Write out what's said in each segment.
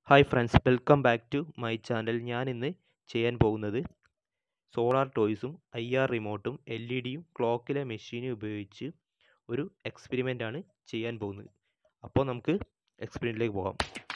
hi friends welcome back to my channel ഞാൻ ഇന്ന് ചെയ്യാൻ പോകുന്നത് സോളാർ ടോയ്സും ഐ ആർ റിമോട്ടും എൽ ഇ ഡിയും ക്ലോക്കിലെ മെഷീനും ഉപയോഗിച്ച് ഒരു എക്സ്പെരിമെൻ്റ് ആണ് ചെയ്യാൻ പോകുന്നത് അപ്പോൾ നമുക്ക് എക്സ്പെരിമെൻറ്റിലേക്ക് പോകാം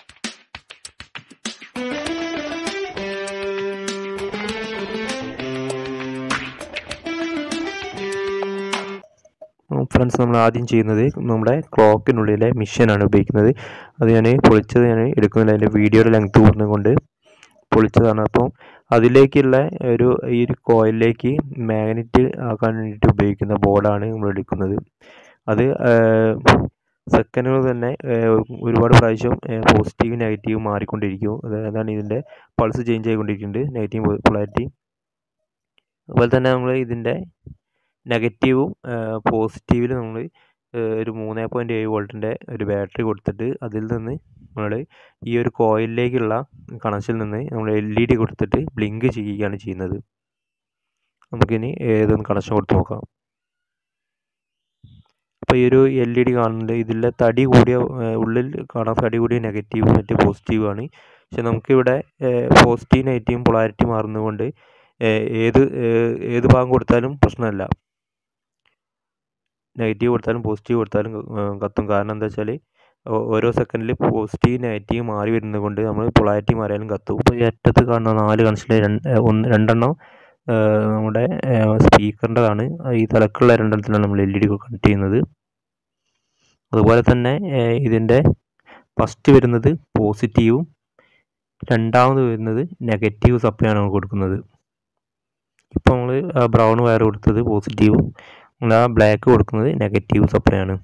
ഫ്രണ്ട്സ് നമ്മൾ ആദ്യം ചെയ്യുന്നത് നമ്മുടെ ക്ലോക്കിനുള്ളിലെ മിഷനാണ് ഉപയോഗിക്കുന്നത് അത് ഞാൻ പൊളിച്ചത് ഞാൻ എടുക്കുന്നില്ല അതിൻ്റെ വീഡിയോയുടെ ലെങ്ത് കൂടുന്നതുകൊണ്ട് പൊളിച്ചതാണ് അപ്പോൾ അതിലേക്കുള്ള ഒരു ഈ ഒരു കോയിലിലേക്ക് മാഗ്നറ്റ് ആക്കാൻ വേണ്ടിയിട്ട് ഉപയോഗിക്കുന്ന ബോർഡാണ് നമ്മൾ എടുക്കുന്നത് അത് സെക്കൻഡുകൾ തന്നെ ഒരുപാട് പ്രാവശ്യം പോസിറ്റീവ് നെഗറ്റീവ് മാറിക്കൊണ്ടിരിക്കും അതാണ് ഇതിൻ്റെ പൾസ് ചേഞ്ച് ആയിക്കൊണ്ടിരിക്കുന്നുണ്ട് നെഗറ്റീവ് പൊളാരിറ്റി അതുപോലെ തന്നെ നമ്മൾ ഇതിൻ്റെ നെഗറ്റീവും പോസിറ്റീവിൽ നമ്മൾ ഒരു മൂന്ന് പോയിൻറ്റ് ഏഴ് വോൾട്ടിൻ്റെ ഒരു ബാറ്ററി കൊടുത്തിട്ട് അതിൽ നിന്ന് നമ്മൾ ഈ ഒരു കോയിലിലേക്കുള്ള കണക്ഷനിൽ നിന്ന് നമ്മൾ എൽ ഇ ഡി കൊടുത്തിട്ട് ബ്ലിങ്ക് ചെയ്യുകയാണ് ചെയ്യുന്നത് നമുക്കിനി ഏതൊന്ന് കണക്ഷൻ കൊടുത്ത് നോക്കാം അപ്പോൾ ഈ ഒരു എൽ ഇ ഡി കാണുന്നുണ്ട് ഇതിലെ തടി കൂടിയ ഉള്ളിൽ കാണാൻ തടി കൂടിയ നെഗറ്റീവ് മറ്റ് പോസിറ്റീവ് ആണ് പക്ഷെ നമുക്കിവിടെ പോസിറ്റീവ് നെഗറ്റീവ് പൊളാരിറ്റി മാറുന്നതുകൊണ്ട് ഏത് ഏത് ഭാഗം കൊടുത്താലും പ്രശ്നമല്ല നെഗറ്റീവ് കൊടുത്താലും പോസിറ്റീവ് കൊടുത്താലും കത്തും കാരണം എന്താ വെച്ചാൽ ഓരോ സെക്കൻഡിൽ പോസിറ്റീവ് നെഗറ്റീവ് മാറി വരുന്നത് കൊണ്ട് നമ്മൾ പൊളാരിറ്റി മാറിയാലും കത്തും ഇപ്പോൾ ഈ അറ്റത്ത് കാണുന്ന നാല് കണക്ഷനിൽ രണ്ട് ഒന്ന് രണ്ടെണ്ണം നമ്മുടെ സ്പീക്കറിൻ്റെതാണ് ഈ തലക്കുള്ള രണ്ടെണ്ണത്തിലാണ് നമ്മൾ എൽ ഇ ഡി കണക്ട് ചെയ്യുന്നത് അതുപോലെ തന്നെ ഇതിൻ്റെ ഫസ്റ്റ് വരുന്നത് പോസിറ്റീവും രണ്ടാമത് വരുന്നത് നെഗറ്റീവ് സപ്ലൈ ആണ് കൊടുക്കുന്നത് ഇപ്പോൾ നമ്മൾ ബ്രൗൺ വയർ കൊടുത്തത് പോസിറ്റീവും നമ്മൾ ആ ബ്ലാക്ക് കൊടുക്കുന്നത് നെഗറ്റീവ് സപ്ലൈ ആണ്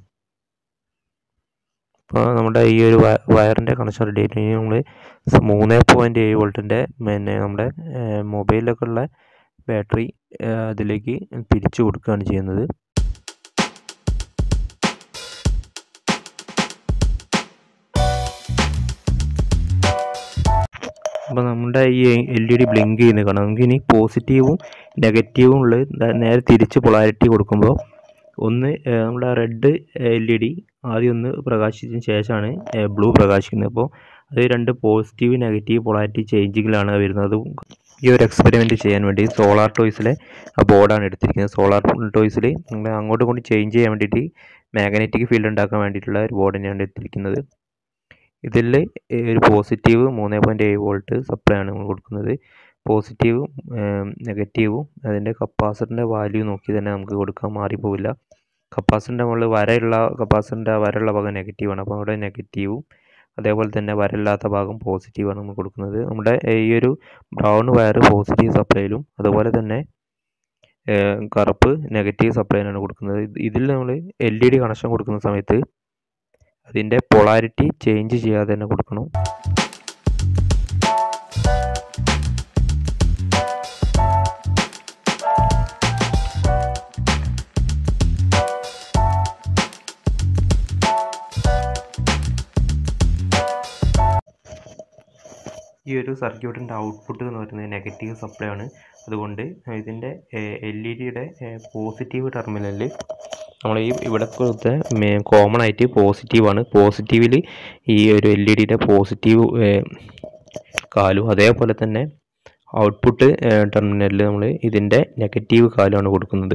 അപ്പോൾ നമ്മുടെ ഈ ഒരു വയറിൻ്റെ കണക്ഷൻ റെഡി ആയിട്ട് കഴിഞ്ഞാൽ നമ്മൾ മൂന്ന് പോയിൻറ്റ് ഏഴ് വോൾട്ടിൻ്റെ പിന്നെ നമ്മുടെ മൊബൈലിലൊക്കെ ഉള്ള ബാറ്ററി അതിലേക്ക് തിരിച്ചു കൊടുക്കുകയാണ് ചെയ്യുന്നത് അപ്പോൾ നമ്മുടെ ഈ എൽ ഇ ഡി ബ്ലിങ്ക് ചെയ്യുന്നത് കാണാം നമുക്ക് ഇനി പോസിറ്റീവും നെഗറ്റീവും ഉള്ളത് നേരെ തിരിച്ച് പൊളാരിറ്റി കൊടുക്കുമ്പോൾ ഒന്ന് നമ്മുടെ റെഡ് എൽ ഇ ഡി ആദ്യം ഒന്ന് പ്രകാശിച്ചതിന് ശേഷമാണ് ബ്ലൂ പ്രകാശിക്കുന്നത് അപ്പോൾ അത് രണ്ട് പോസിറ്റീവ് നെഗറ്റീവ് പൊളാരിറ്റി ചേഞ്ചിങ്ങിലാണ് വരുന്നത് ഈ ഒരു എക്സ്പെരിമെൻറ്റ് ചെയ്യാൻ വേണ്ടി സോളാർ ടോയ്സിലെ ബോർഡാണ് എടുത്തിരിക്കുന്നത് സോളാർ ടോയ്സിൽ നമ്മൾ അങ്ങോട്ടും ഇങ്ങോട്ടും ചേഞ്ച് ചെയ്യാൻ വേണ്ടിയിട്ട് മാഗ്നറ്റിക് ഫീൽഡ് ഉണ്ടാക്കാൻ വേണ്ടിയിട്ടുള്ള ഒരു ബോർഡ് തന്നെയാണ് എടുത്തിരിക്കുന്നത് ഇതിൽ ഒരു പോസിറ്റീവ് മൂന്ന് പോയിൻറ്റ് ഏഴ് വോൾട്ട് സപ്ലൈ ആണ് നമ്മൾ കൊടുക്കുന്നത് പോസിറ്റീവും നെഗറ്റീവും അതിൻ്റെ കപ്പാസിറ്ററിൻ്റെ വാല്യൂ നോക്കി തന്നെ നമുക്ക് കൊടുക്കാൻ മാറിപ്പോവില്ല കപ്പാസിറ്ററിൻ്റെ മുകളിൽ വരയുള്ള കപ്പാസിറ്ററിൻ്റെ വരയുള്ള ഭാഗം നെഗറ്റീവാണ് അപ്പോൾ അവിടെ നെഗറ്റീവും അതേപോലെ തന്നെ വരല്ലാത്ത ഭാഗം പോസിറ്റീവാണ് നമ്മൾ കൊടുക്കുന്നത് നമ്മുടെ ഈ ഒരു ബ്രൗൺ വയർ പോസിറ്റീവ് സപ്ലൈയിലും അതുപോലെ തന്നെ കറുപ്പ് നെഗറ്റീവ് സപ്ലൈയിലാണ് കൊടുക്കുന്നത് ഇതിൽ നമ്മൾ എൽ ഇ ഡി കണക്ഷൻ കൊടുക്കുന്ന സമയത്ത് അതിൻ്റെ പൊളാരിറ്റി ചേഞ്ച് ചെയ്യാതെ തന്നെ കൊടുക്കണം ഈ ഒരു സർക്യൂട്ടിൻ്റെ ഔട്ട്പുട്ട് എന്ന് പറയുന്നത് നെഗറ്റീവ് സപ്ലൈ ആണ് അതുകൊണ്ട് ഇതിൻ്റെ എൽ ഇ ഡിയുടെ പോസിറ്റീവ് ടെർമിനലിൽ നമ്മൾ ഈ ഇവിടെ കൊടുത്ത കോമൺ ആയിട്ട് പോസിറ്റീവാണ് പോസിറ്റീവിൽ ഈ ഒരു എൽ ഇ ഡിയുടെ പോസിറ്റീവ് കാലും അതേപോലെ തന്നെ ഔട്ട്പുട്ട് ടെർമിനലിൽ നമ്മൾ ഇതിൻ്റെ നെഗറ്റീവ് കാലുമാണ് കൊടുക്കുന്നത്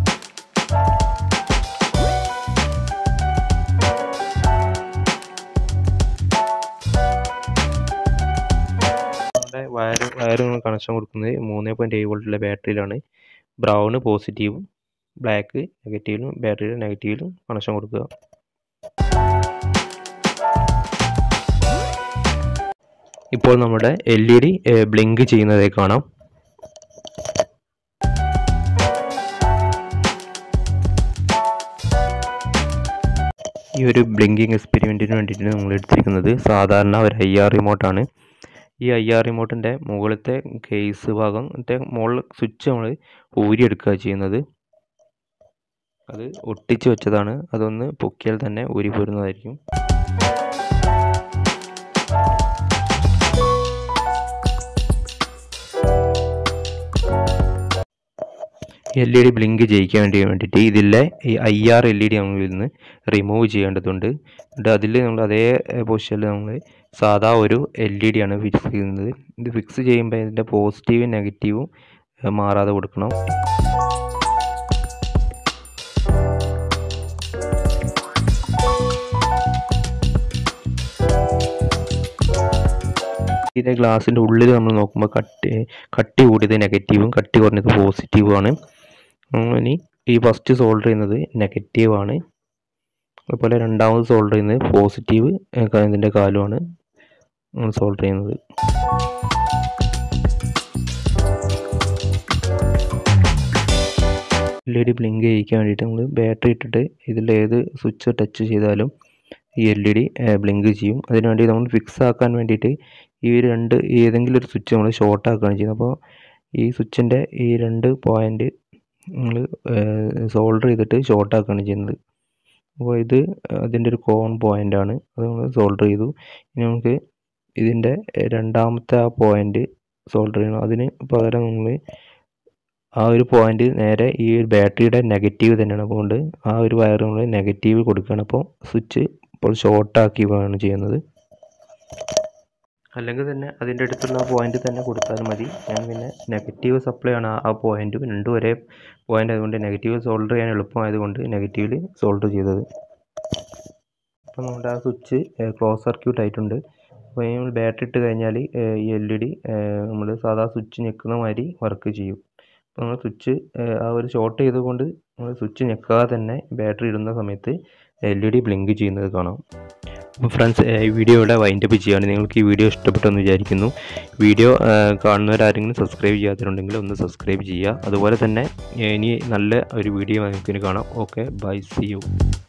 വയർ വയർ കണക്ഷൻ കൊടുക്കുന്നത് മൂന്ന് പോയിൻറ്റ് ഏഴ് വോൾട്ടുള്ള ബാറ്ററിയിലാണ് ബ്രൗൺ പോസിറ്റീവും ബ്ലാക്ക് നെഗറ്റീവിലും ബാറ്ററിയുടെ നെഗറ്റീവിലും കണക്ഷൻ കൊടുക്കുക ഇപ്പോൾ നമ്മുടെ എൽ ഇ ഡി ബ്ലിങ്ക് ചെയ്യുന്നതായി കാണാം ഈ ഒരു ബ്ലിങ്കിങ് എക്സ്പെരിമെൻറ്റിന് വേണ്ടിയിട്ട് നമ്മൾ എടുത്തിരിക്കുന്നത് സാധാരണ ഒരു ഐ ആർ റിമോട്ടാണ് ഈ ഐ ആർ റിമോട്ടിൻ്റെ മുകളിലത്തെ കേസ് ഭാഗം മറ്റേ മുകളിൽ സ്വിച്ച് നമ്മൾ ഊരിയെടുക്കുക ചെയ്യുന്നത് അത് ഒട്ടിച്ച് വെച്ചതാണ് അതൊന്ന് പൊക്കിയാൽ തന്നെ ഊരി പോരുന്നതായിരിക്കും എൽ ഇ ഡി ബ്ലിങ്ക് ചെയ്യിക്കാൻ വേണ്ടി വേണ്ടിയിട്ട് ഇതിലെ ഈ I R L E D നമ്മൾ നിന്ന് റിമൂവ് ചെയ്യേണ്ടതുണ്ട് എന്നിട്ട് അതിൽ നമ്മൾ അതേ പൊസിഷനിൽ നമ്മൾ സാധാ ഒരു എൽ ഇ ഡി ആണ് ഫിക്സ് ചെയ്യുന്നത് ഇത് ഫിക്സ് ചെയ്യുമ്പോൾ ഇതിൻ്റെ പോസിറ്റീവും നെഗറ്റീവും ഏഹ് മാറാതെ കൊടുക്കണം ഇതിൻ്റെ ഗ്ലാസിൻ്റെ ഉള്ളിൽ നമ്മൾ നോക്കുമ്പോൾ കട്ടി കട്ടി കൂടിയത് നെഗറ്റീവും കട്ടി കുറഞ്ഞത് പോസിറ്റീവും ആണ് ഇനി ഈ ഫസ്റ്റ് സോൾഡർ ചെയ്യുന്നത് നെഗറ്റീവ് ആണ് അതുപോലെ രണ്ടാമത് സോൾഡർ ചെയ്യുന്നത് പോസിറ്റീവ് ഇതിൻ്റെ കാലുമാണ് സോൾഡർ ചെയ്യുന്നത് എൽ ഇ ഡി ബ്ലിങ്ക് ചെയ്യിക്കാൻ വേണ്ടിയിട്ട് നമ്മൾ ബാറ്ററി ഇട്ടിട്ട് ഇതിൽ ഏത് സ്വിച്ച് ടച്ച് ചെയ്താലും ഈ എൽ ഇ ഡി ബ്ലിങ്ക് ചെയ്യും അതിന് വേണ്ടി നമ്മൾ ഫിക്സ് ആക്കാൻ വേണ്ടിയിട്ട് ഈ രണ്ട് ഏതെങ്കിലും ഒരു സ്വിച്ച് നമ്മൾ ഷോർട്ട് ആക്കുകയാണ് ചെയ്യുന്നത് അപ്പോൾ ഈ സ്വിച്ചിൻ്റെ ഈ രണ്ട് പോയിൻ്റ് നമ്മൾ സോൾഡർ ചെയ്തിട്ട് ഷോർട്ട് ആക്കുകയാണ് ചെയ്യുന്നത് അപ്പോൾ ഇത് അതിൻ്റെ ഒരു കോൺ പോയിൻ്റ് ആണ് അത് നമ്മൾ സോൾഡർ ചെയ്തു ഇനി നമുക്ക് ഇതിൻ്റെ രണ്ടാമത്തെ ആ പോയിൻ്റ് സോൾഡർ ചെയ്യണം അതിന് പകരം നമ്മൾ ആ ഒരു പോയിൻ്റ് നേരെ ഈ ഒരു ബാറ്ററിയുടെ നെഗറ്റീവ് തന്നെയാണ് അതുകൊണ്ട് ആ ഒരു വയർ നമ്മൾ നെഗറ്റീവ് കൊടുക്കുകയാണ് അപ്പോൾ സ്വിച്ച് ഇപ്പോൾ ഷോർട്ടാക്കി വേണം ചെയ്യുന്നത് അല്ലെങ്കിൽ തന്നെ അതിൻ്റെ അടുത്തുള്ള പോയിന്റ് തന്നെ കൊടുത്താൽ മതി ഞാൻ പിന്നെ നെഗറ്റീവ് സപ്ലൈ ആണ് ആ പോയിന്റും രണ്ടും ഒരേ പോയിന്റ് ആയതുകൊണ്ട് നെഗറ്റീവ് സോൾഡർ ചെയ്യാൻ എളുപ്പമായതുകൊണ്ട് നെഗറ്റീവിൽ സോൾഡർ ചെയ്തത് അപ്പോൾ നമ്മുടെ ആ സ്വിച്ച് ക്ലോസ് സർക്യൂട്ട് ആയിട്ടുണ്ട് അപ്പോൾ നമ്മൾ ബാറ്ററി ഇട്ട് കഴിഞ്ഞാൽ ഈ എൽ ഇ ഡി നമ്മൾ സാധാ സ്വിച്ച് ഞെക്കുന്ന മാതിരി വർക്ക് ചെയ്യും അപ്പോൾ നമ്മൾ സ്വിച്ച് ആ ഒരു ഷോർട്ട് ചെയ്തുകൊണ്ട് നമ്മൾ സ്വിച്ച് ഞെക്കാതെ തന്നെ ബാറ്ററി ഇടുന്ന സമയത്ത് എൽ ഇ ഡി ബ്ലിങ്ക് ചെയ്യുന്നത് കാണാം അപ്പോൾ ഫ്രണ്ട്സ് ഈ വീഡിയോ ഇവിടെ വൈൻഡപ്പ് ചെയ്യുകയാണ് നിങ്ങൾക്ക് ഈ വീഡിയോ ഇഷ്ടപ്പെട്ടെന്ന് വിചാരിക്കുന്നു വീഡിയോ കാണുന്നവരാരെങ്കിലും സബ്സ്ക്രൈബ് ചെയ്യാത്തവരുണ്ടെങ്കിൽ ഒന്ന് സബ്സ്ക്രൈബ് ചെയ്യുക അതുപോലെ തന്നെ ഇനി നല്ല ഒരു വീഡിയോ നമുക്ക് ഇനി കാണാം ഓക്കെ ബൈ സി യു